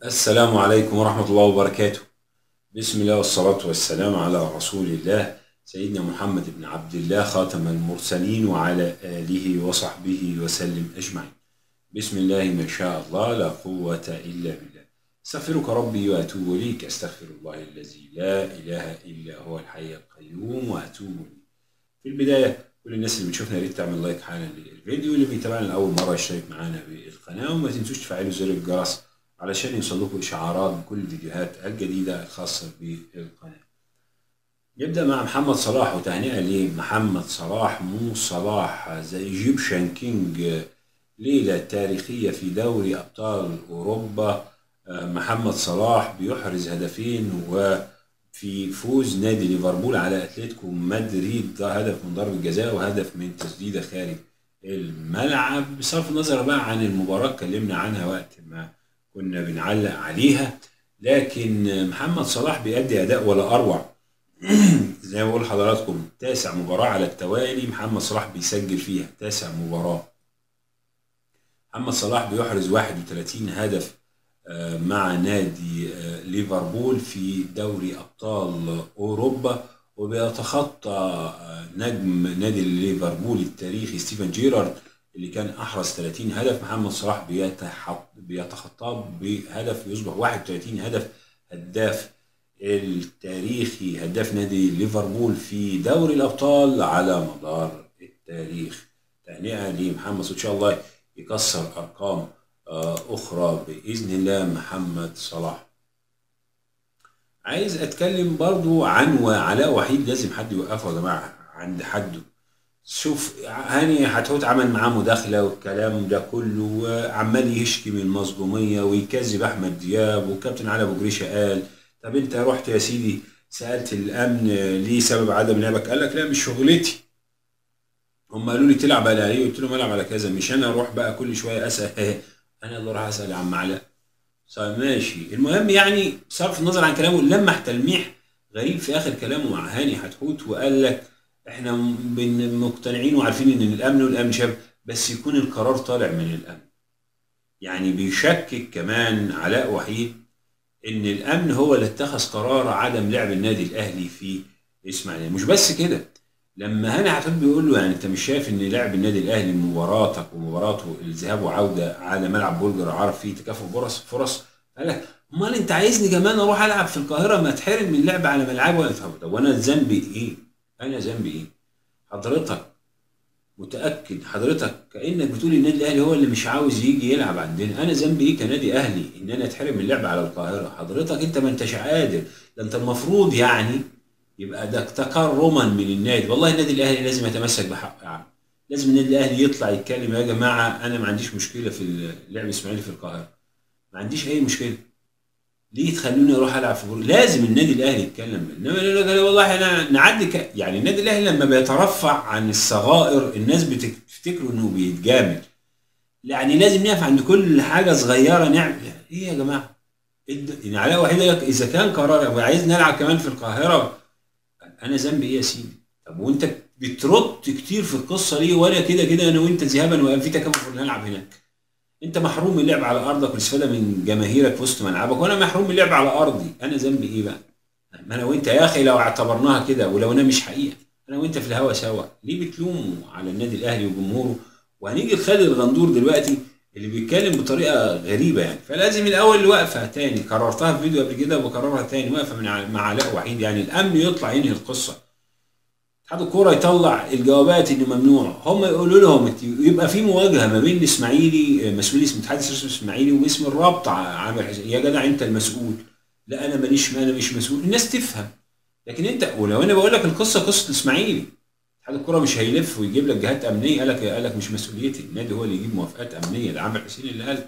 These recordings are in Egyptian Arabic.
السلام عليكم ورحمة الله وبركاته بسم الله والصلاة والسلام على رسول الله سيدنا محمد بن عبد الله خاتم المرسلين وعلى آله وصحبه وسلم أجمعين بسم الله ما شاء الله لا قوة إلا بالله استغفرك ربي وأتوب إليك أستغفر الله الذي لا إله إلا هو الحي القيوم وأتوب إليه في البداية كل الناس اللي بتشوفنا يا ريت تعمل لايك حالا للفيديو اللي بيتابعنا لأول مرة يشترك معانا بالقناة وما تنسوش تفعلوا زر الجرس علشان يوصلكوا إشعارات بكل الفيديوهات الجديدة الخاصة بالقناة نبدأ مع محمد صلاح وتهنئة لمحمد صلاح مو صلاح ذا ايجيبشن كينج ليلة تاريخية في دوري أبطال أوروبا محمد صلاح بيحرز هدفين وفي فوز نادي ليفربول على أتلتيكو مدريد ده هدف من ضربة جزاء وهدف من تسديدة خارج الملعب بصرف النظر بقى عن المباراة اتكلمنا عنها وقت ما كنا بنعلق عليها لكن محمد صلاح بيأدي أداء ولا أروع زي ما بقول لحضراتكم تاسع مباراة على التوالي محمد صلاح بيسجل فيها تاسع مباراة محمد صلاح بيحرز 31 هدف مع نادي ليفربول في دوري أبطال أوروبا وبيتخطى نجم نادي ليفربول التاريخي ستيفن جيرارد اللي كان احرز 30 هدف محمد صلاح بيتخطاه بهدف يصبح 31 هدف هداف التاريخي هداف نادي ليفربول في دوري الابطال على مدار التاريخ تهنئه لمحمد ان شاء الله يكسر ارقام اخرى باذن الله محمد صلاح عايز اتكلم برضو عن علاء وحيد لازم حد يوقفه يا جماعه عند حده شوف هاني حتحوت عمل معاه مداخله والكلام ده كله وعمال يشكي من المظلوميه ويكذب احمد دياب وكابتن علي ابو جريشه قال طب انت رحت يا سيدي سالت الامن ليه سبب عدم لعبك قال لك لا مش شغلتي هم قالوا لي تلعب على ايه قلت لهم العب على كذا مش انا اروح بقى كل شويه اسال انا اللي اروح اسال يا عم علاء طيب ماشي المهم يعني صرف النظر عن كلامه لمح تلميح غريب في اخر كلامه مع هاني حتحوت وقال لك احنا مقتنعين وعارفين ان الامن والامن شاب بس يكون القرار طالع من الامن يعني بيشكك كمان علاء وحيد ان الامن هو اللي اتخذ قرار عدم لعب النادي الاهلي في اسماعيليه مش بس كده لما هاني حتحوت بيقول له يعني انت مش شايف ان لعب النادي الاهلي مباراتك ومباراته الذهاب وعوده على ملعب برج العرب فيه تكافؤ فرص فرص قال لك امال انت عايزني كمان اروح العب في القاهره ما اتحرم من اللعب على ملعبه طب وانا ذنبي ايه؟ انا ذنبي ايه حضرتك متاكد حضرتك كانك بتقول النادي الاهلي هو اللي مش عاوز يجي يلعب عندنا انا ذنبي ايه كنادي اهلي ان انا اتحرم من اللعب على القاهره حضرتك انت ما انتش قادر ده انت المفروض يعني يبقى ده تكرما من النادي والله النادي الاهلي لازم يتمسك بحقه يعني. لازم النادي الاهلي يطلع يتكلم يا جماعه انا ما عنديش مشكله في اللعب الاسماعيلي في القاهره ما عنديش اي مشكله ليه تخلوني اروح العب في بوري لازم النادي الاهلي يتكلم انما يقول لك والله احنا نعدي ك... يعني النادي الاهلي لما بيترفع عن الصغائر الناس بتفتكروا انه بيتجامل يعني لازم نقف عند كل حاجه صغيره نعمل ايه يا جماعه يعني علاء وحيد لك اذا كان قرار وعايز نلعب كمان في القاهره انا ذنبي ايه يا سيدي طب وانت بترد كتير في القصه دي ولا كده كده انا وانت ذهابا وفي تكافؤ نلعب هناك انت محروم من اللعب على ارضك والاستفاده من جماهيرك في وسط ملعبك وانا محروم من اللعب على ارضي انا ذنبي ايه بقى ما انا وانت يا اخي لو اعتبرناها كده ولو انا مش حقيقه انا وانت في الهوا سوا ليه بتلوموا على النادي الاهلي وجمهوره وهنيجي لخالد الغندور دلوقتي اللي بيتكلم بطريقه غريبه يعني فلازم الاول وقفه تاني كررتها في فيديو قبل كده وبكررها تاني وقفه من مع علاء وحيد يعني الامن يطلع ينهي القصه اتحاد الكوره يطلع الجوابات انه ممنوع هم يقولوا لهم يبقى في مواجهه ما بين الاسماعيلي مسؤول اسم اتحاد الرسم الاسماعيلي واسم الرابطه عامر حسين يا جدع انت المسؤول لا انا ماليش انا مش مسؤول الناس تفهم لكن انت ولو انا بقول لك القصه قصه الاسماعيلي اتحاد الكوره مش هيلف ويجيب لك جهات امنيه قال لك قال لك مش مسؤوليتي النادي هو اللي يجيب موافقات امنيه ده عامر حسين اللي قال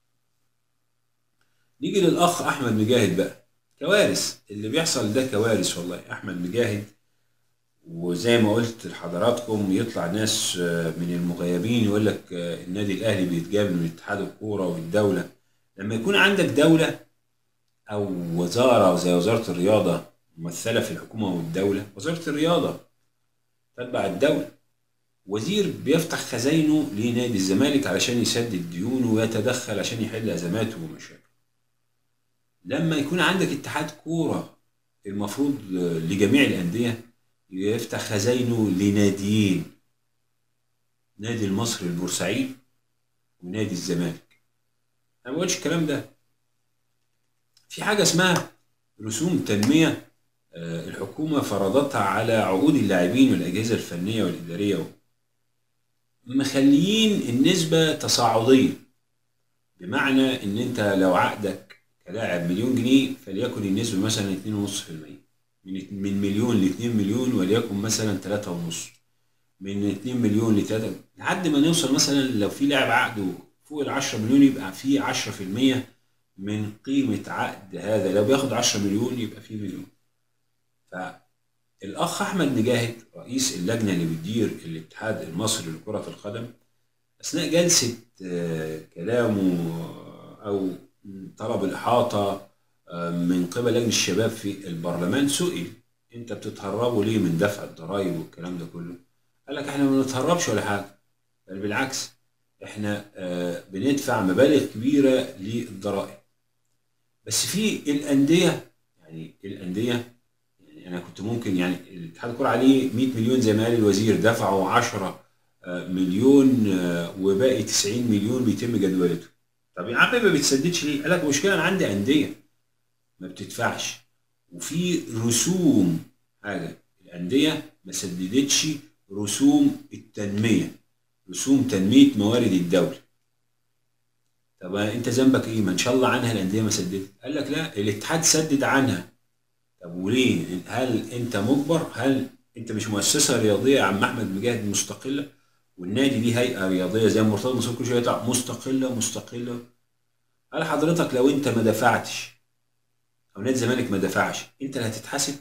نيجي للاخ احمد مجاهد بقى كوارث اللي بيحصل ده كوارث والله احمد مجاهد وزي ما قلت لحضراتكم يطلع ناس من المغيبين يقول لك النادي الاهلي بيتجاب من اتحاد الكوره والدوله لما يكون عندك دوله او وزاره زي وزاره الرياضه ممثله في الحكومه والدوله وزاره الرياضه تتبع الدوله وزير بيفتح خزاينه لنادي الزمالك علشان يسدد ديونه ويتدخل عشان يحل ازماته ومشاكله لما يكون عندك اتحاد كوره المفروض لجميع الانديه يفتح خزاينه لناديين نادي المصري البورسعيد ونادي الزمالك انا ما بقولش الكلام ده في حاجه اسمها رسوم تنميه آه، الحكومه فرضتها على عقود اللاعبين والاجهزه الفنيه والاداريه مخليين النسبه تصاعديه بمعنى ان انت لو عقدك كلاعب مليون جنيه فليكن النسبه مثلا 2.5% من من مليون ل 2 مليون وليكن مثلا 3.5 من 2 مليون ل 3 لحد ما نوصل مثلا لو في لاعب عقده فوق ال 10 مليون يبقى في 10% من قيمة عقد هذا لو بياخد 10 مليون يبقى في مليون فالأخ أحمد مجاهد رئيس اللجنة اللي بتدير الاتحاد المصري لكرة القدم أثناء جلسة آه، كلامه أو طلب الإحاطة آه، من قبل لجنة الشباب في البرلمان سئل أنت بتتهربوا ليه من دفع الضرائب والكلام ده كله؟ قال لك احنا ما بنتهربش ولا حاجة بل بالعكس احنا آه، بندفع مبالغ كبيرة للضرائب بس في الأندية يعني الأندية يعني أنا كنت ممكن يعني الاتحاد الكورة عليه 100 مليون زي ما قال الوزير دفعوا 10 آه، مليون آه، وباقي 90 مليون بيتم جدولته طب يا عم ما بتسددش ليه؟ قال لك مشكلة أنا عندي أندية ما بتدفعش وفي رسوم حاجة الأندية ما سددتش رسوم التنمية رسوم تنمية موارد الدولة طب انت ذنبك ايه ما ان شاء الله عنها الانديه ما سددت قال لك لا الاتحاد سدد عنها طب وليه هل انت مجبر هل انت مش مؤسسه رياضيه يا عم احمد مجاهد مستقله والنادي ليه هيئه رياضيه زي مرتضى منصور كل شويه يطلع مستقله مستقله قال حضرتك لو انت ما دفعتش او نادي الزمالك ما دفعش انت اللي هتتحاسب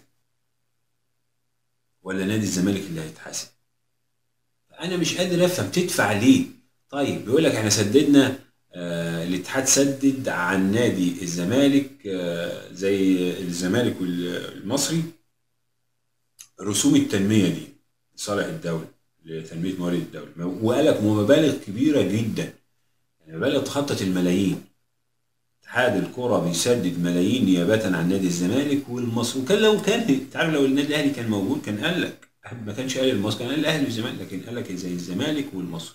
ولا نادي الزمالك اللي هيتحاسب انا مش قادر افهم تدفع ليه طيب بيقول لك احنا سددنا آه الاتحاد سدد عن نادي الزمالك آه زي الزمالك والمصري رسوم التنميه دي لصالح الدوله لتنميه موارد الدوله وقال لك مبالغ كبيره جدا يعني مبالغ تخطط الملايين اتحاد الكره بيسدد ملايين نيابه عن نادي الزمالك والمصري وكان لو كان تعرف لو النادي الاهلي كان موجود كان قال لك ما كانش قال المصري كان قال الاهلي والزمالك لكن قال لك زي الزمالك والمصري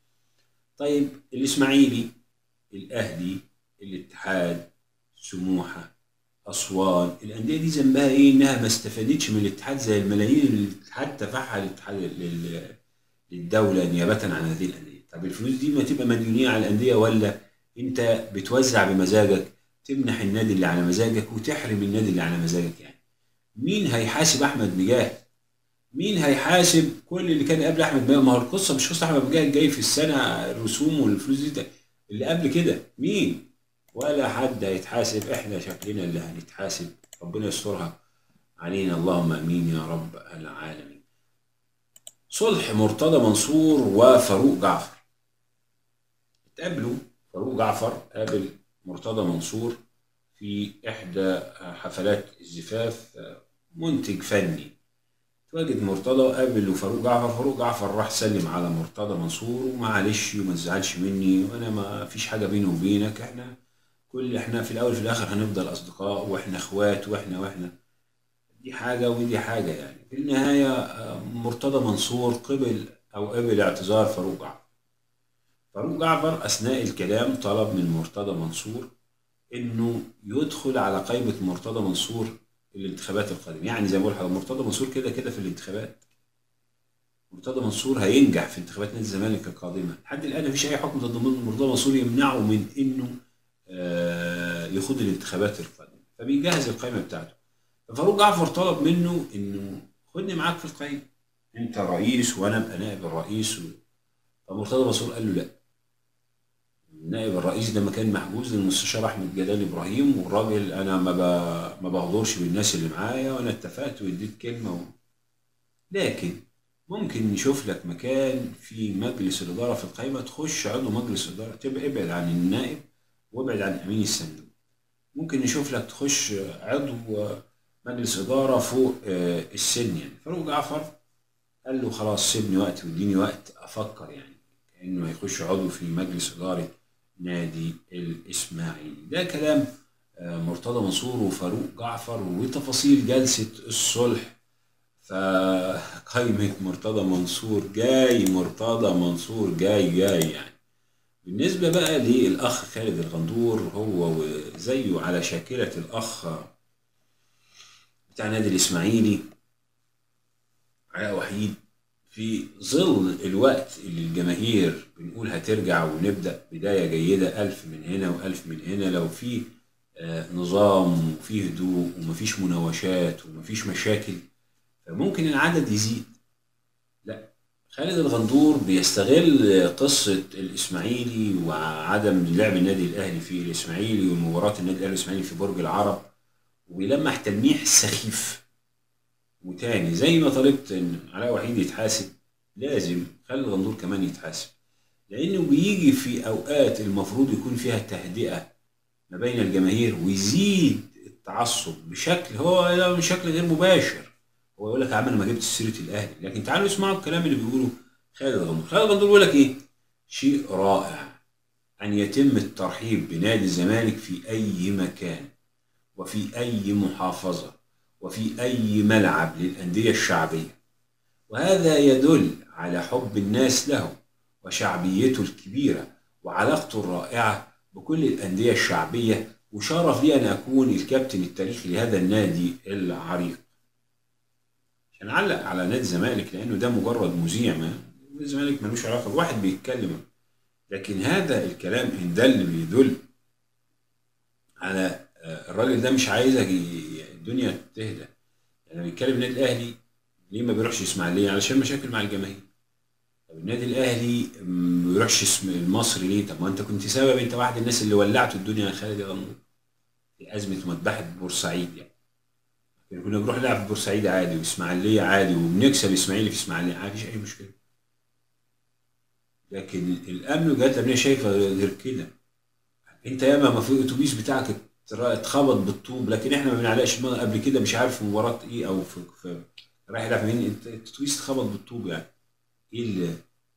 طيب الاسماعيلي الاهلي الاتحاد سموحه اسوان الانديه دي ذنبها ايه انها ما استفادتش من الاتحاد زي الملايين اللي الاتحاد دفعها للاتحاد للدوله نيابه عن هذه الانديه طب الفلوس دي ما تبقى مديونيه على الانديه ولا انت بتوزع بمزاجك تمنح النادي اللي على مزاجك وتحرم النادي اللي على مزاجك يعني مين هيحاسب احمد مجاهد مين هيحاسب كل اللي كان قبل احمد مجاهد ما هو القصه مش قصه احمد مجاهد جاي في السنه الرسوم والفلوس دي اللي قبل كده مين ولا حد هيتحاسب احنا شكلنا اللي هنتحاسب ربنا يسترها علينا اللهم امين يا رب العالمين صلح مرتضى منصور وفاروق جعفر اتقابلوا فاروق جعفر قابل مرتضى منصور في احدى حفلات الزفاف منتج فني تواجد مرتضى وقابل فاروق جعفر فاروق جعفر راح سلم على مرتضى منصور ومعلش وما تزعلش مني وانا ما فيش حاجه بيني وبينك احنا كل احنا في الاول في الاخر هنفضل اصدقاء واحنا اخوات واحنا واحنا دي حاجه ودي حاجه يعني في النهايه مرتضى منصور قبل او قبل اعتذار فاروق جعفر فاروق جعفر اثناء الكلام طلب من مرتضى منصور انه يدخل على قائمه مرتضى منصور الانتخابات القادمه يعني زي ما بقول حضرتك مرتضى منصور كده كده في الانتخابات مرتضى منصور هينجح في انتخابات نادي الزمالك القادمه لحد الان مفيش اي حكم ضد مرتضى منصور يمنعه من انه آه، يخوض الانتخابات القادمه فبيجهز القائمه بتاعته فاروق جعفر طلب منه انه خدني معاك في القائمه انت رئيس وانا ابقى نائب الرئيس و... فمرتضى منصور قال له لا نائب الرئيس ده مكان محجوز للمستشار احمد جلال ابراهيم والراجل انا ما ما بغدرش بالناس اللي معايا وانا اتفقت واديت كلمه و... لكن ممكن نشوف لك مكان في مجلس الاداره في القائمه تخش عضو مجلس الاداره تبقى ابعد عن النائب وابعد عن امين الصندوق ممكن نشوف لك تخش عضو مجلس اداره فوق آه، السن يعني فاروق جعفر قال له خلاص سيبني وقت واديني وقت افكر يعني كانه هيخش عضو في مجلس اداره نادي الاسماعيلي ده كلام مرتضى منصور وفاروق جعفر وتفاصيل جلسة الصلح فقايمة مرتضى منصور جاي مرتضى منصور جاي جاي يعني بالنسبة بقى للأخ خالد الغندور هو زيه على شاكلة الأخ بتاع نادي الإسماعيلي علاء وحيد في ظل الوقت اللي الجماهير بنقول هترجع ونبدأ بداية جيدة ألف من هنا وألف من هنا لو في نظام وفي هدوء ومفيش مناوشات ومفيش مشاكل فممكن العدد يزيد لا خالد الغندور بيستغل قصة الإسماعيلي وعدم لعب النادي الأهلي في الإسماعيلي ومباراة النادي الأهلي الإسماعيلي في برج العرب ويلمح تلميح سخيف وتاني زي ما طلبت إن علاء وحيد يتحاسب لازم خالد الغندور كمان يتحاسب لأنه بيجي في أوقات المفروض يكون فيها تهدئة ما بين الجماهير ويزيد التعصب بشكل هو بشكل غير مباشر هو يقول لك يا عم انا ما جبتش سيره الاهلي لكن تعالوا اسمعوا الكلام اللي بيقوله خالد غندور خالد غندور بيقول لك ايه شيء رائع ان يتم الترحيب بنادي الزمالك في اي مكان وفي اي محافظه وفي اي ملعب للانديه الشعبيه وهذا يدل على حب الناس له وشعبيته الكبيره وعلاقته الرائعه بكل الانديه الشعبيه وشرف لي ان اكون الكابتن التاريخي لهذا النادي العريق عشان اعلق على نادي الزمالك لانه ده مجرد مذيع ما الزمالك ملوش علاقه بواحد بيتكلم لكن هذا الكلام ان ده اللي بيدل على الراجل ده مش عايزك الدنيا تهدى يعني بيتكلم النادي الاهلي ليه ما بيروحش اسماعيليه علشان مشاكل مع الجماهير طب النادي الاهلي ما بيروحش اسم المصري ليه طب ما انت كنت سبب انت واحد الناس اللي ولعت الدنيا يا خالد يا غنور في ازمه مذبحه بورسعيد يعني يعني كنا بنروح نلعب في بورسعيد عادي واسماعيليه عادي وبنكسب اسماعيلي في اسماعيليه ما فيش اي مشكله لكن الامن والجهات الامنيه شايفه غير كده انت ياما ما في اتوبيس بتاعك اتخبط بالطوب لكن احنا ما بنعلقش قبل كده مش عارف في مباراه ايه او في, في رايح يلعب مين الاتوبيس اتخبط بالطوب يعني ايه اللي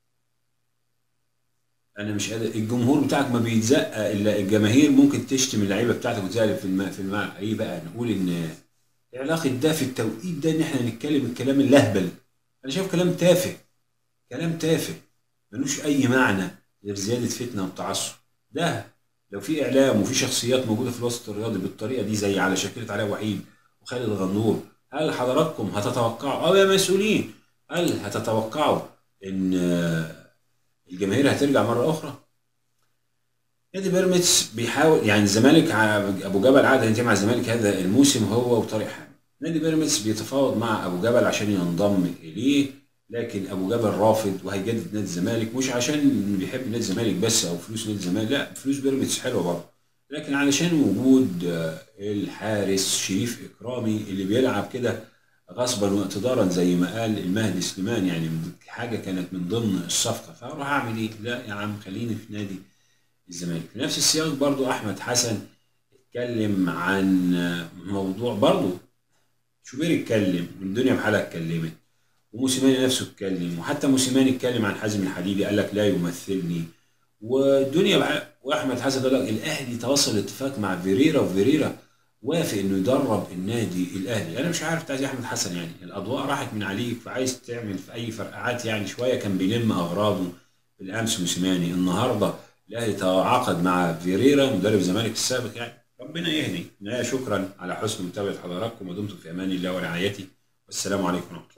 انا مش قادر الجمهور بتاعك ما بيتزق الا الجماهير ممكن تشتم اللعيبه بتاعتك وتزعل في الماء في الملعب ايه بقى نقول ان علاقة ده في التوقيت ده ان احنا نتكلم الكلام اللهبل انا شايف كلام تافه كلام تافه ملوش اي معنى غير زيادة فتنة وتعصب ده لو في اعلام وفي شخصيات موجودة في الوسط الرياضي بالطريقة دي زي على شكلة علاء وحيد وخالد الغنور هل حضراتكم هتتوقعوا او يا مسؤولين هل هتتوقعوا ان الجماهير هترجع مرة اخرى نادي بيراميدز بيحاول يعني الزمالك ابو جبل عاد هينتهي مع الزمالك هذا الموسم هو وطارق حامد نادي بيراميدز بيتفاوض مع ابو جبل عشان ينضم اليه لكن ابو جبل رافض وهيجدد نادي الزمالك مش عشان بيحب نادي الزمالك بس او فلوس نادي الزمالك لا فلوس بيراميدز حلوه برضه لكن علشان وجود الحارس شريف اكرامي اللي بيلعب كده غصبا واقتدارا زي ما قال المهدي سليمان يعني حاجه كانت من ضمن الصفقه فاروح اعمل ايه؟ لا يا عم خليني في نادي الزمالك في نفس السياق برضو احمد حسن اتكلم عن موضوع برضو شوبير اتكلم والدنيا بحالها اتكلمت وموسيماني نفسه اتكلم وحتى موسيماني اتكلم عن حازم الحديدي قال لك لا يمثلني والدنيا بح... واحمد حسن قال لك الاهلي توصل لاتفاق مع فيريرا وفيريرا وافق انه يدرب النادي الاهلي انا مش عارف تعزي احمد حسن يعني الاضواء راحت من عليك فعايز تعمل في اي فرقعات يعني شويه كان بيلم اغراضه بالامس موسيماني النهارده الاهلي تعاقد مع فيريرا مدرب الزمالك السابق يعني ربنا يهني نهايه شكرا على حسن متابعه حضراتكم ودمتم في امان الله ورعايته والسلام عليكم ورحمه الله